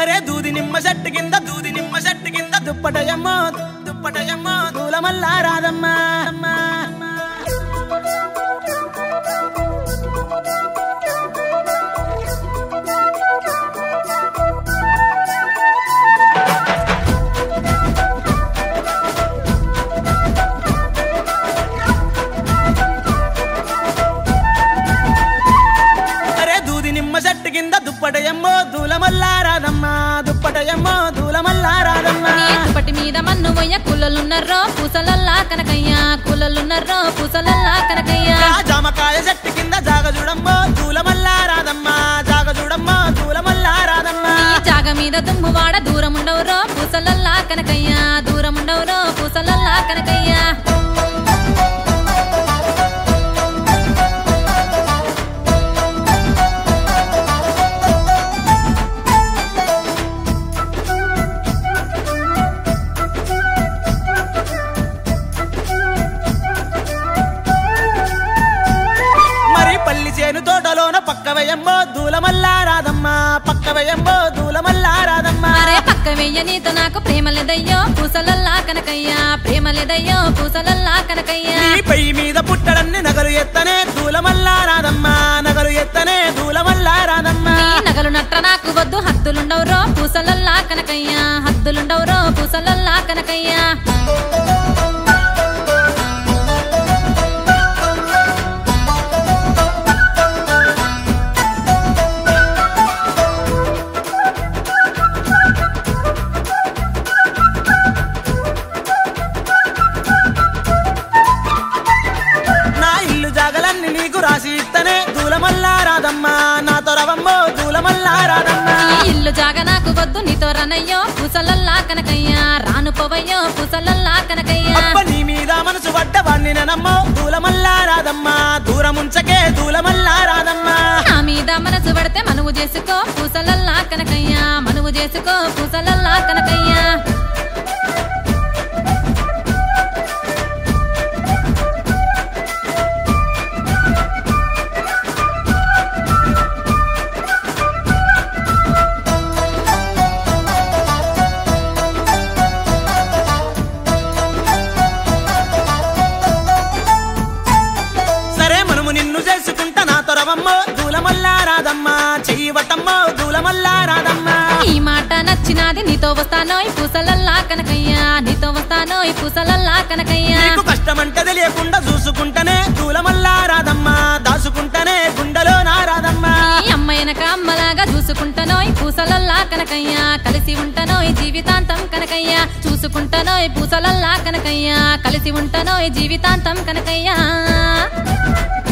అరే దూది నిమ్మ చెట్టు కింద దూది నిమ్మ చెట్టు కింద దుప్పటయమ్మో దుప్పటయమ్మో దూలమల్లా రాదమ్మా అమ్మా, అమ్మా. అరే దూది నిమ్మ చెట్టు కింద దుప్పటయమ్మో దూలమల్లా రాదమ్మా దుప్పటయమ్మో దూలమల్లా రాదమ్మా నీ దుప్పటి మీద మన్ను పోయ కులలున్నర్రో పూసలల్లా కనకయ్య కులలున్నర్రో పూసలల్లా కనకయ్య ఆ జామకాయ చెట్టు కింద జాగ చూడమ్మో దూలమల్లా రాదమ్మా జాగ చూడమ్మో దూలమల్లా రాదమ్మా నీ జాగ మీద దుమ్ము వాడ దూరం ఉండవురో పూసలల్లా కనకయ్య దూరం ఉండవురో పూసలల్లా కనకయ్య మరి పల్లి చేను తోటలోన పక్క వేయమ్మో దూలమల్లా రాదమ్మా పక్క వేయమ్మో దూలమల్లా రాదమ్మా అరే పక్క వెయ్య నీతో నాకు ప్రేమ లేదయ్యో పూసలల్లా కనకయ్య ప్రేమ లేదయ్యో పూసలల్లా కనకయ్య నీ పై మీద పుట్టడన్ని నగలు ఎత్తనే దూలమల్లా రాదమ్మా నగలు ఎత్తనే దూలమల్లా రాదమ్మా నీ నగలు నట్ర నాకు వద్దు హద్దులుండవురో పూసలల్లా కనకయ్య హద్దులుండవురో పూసలల్లా కనకయ్య నా ఇల్లు జాగలన్నీ నీకు రాసి ఇత్తనే దూలమల్లా రాదమ్మా నాతో రవమ్మో దూలమల్లా రాదమ్మా ఈ ఇల్లు జాగ నాకు వద్దు నీతో రనయ్యో పూసలల్లా కనకయ్య రాను పోవయ్యో పూసలల్లా కనకయ్య అప్ప నీ మీద మనసు పడ్డ వాణ్ణి నమ్మో దూలమల్లా రాదమ్మా దూరముంచకే దూలమల్లా రాదమ్మా నా మీద మనసు పడితే మనువు చేసుకో పూసలల్లా కనకయ్య మనువు చేసుకో పూసలల్లా కనకయ్య సరే మనము నిన్ను చేసుకుంటా నాతో రవమ్మో దూలమల్లా రాదమ్మా చెయ్యి వట్టమ్మో దూలమల్లా రాదమ్మా ఈ మాట నచ్చినాది నీతో వస్తానోయ్ పూసలల్లా కనకయ్య నీతో వస్తానోయ్ పూసలల్లా కనకయ్య నీకు కష్టమంటే తెలియకుండా చూసుకుంటనే దూలమల్లా రాదమ్మా దాచుకుంటనే గుండెలో నా రాదమ్మా ఈ అమ్మాయినక అమ్మలాగా చూసుకుంటానోయ్ పూసలల్లా కనకయ్య కలిసి ఉంటానోయ్ జీవితాంతం కనకయ్య చూసుకుంటానోయ్ పూసలల్లా కనకయ్య కలిసి ఉంటానోయ్ జీవితాంతం కనకయ్య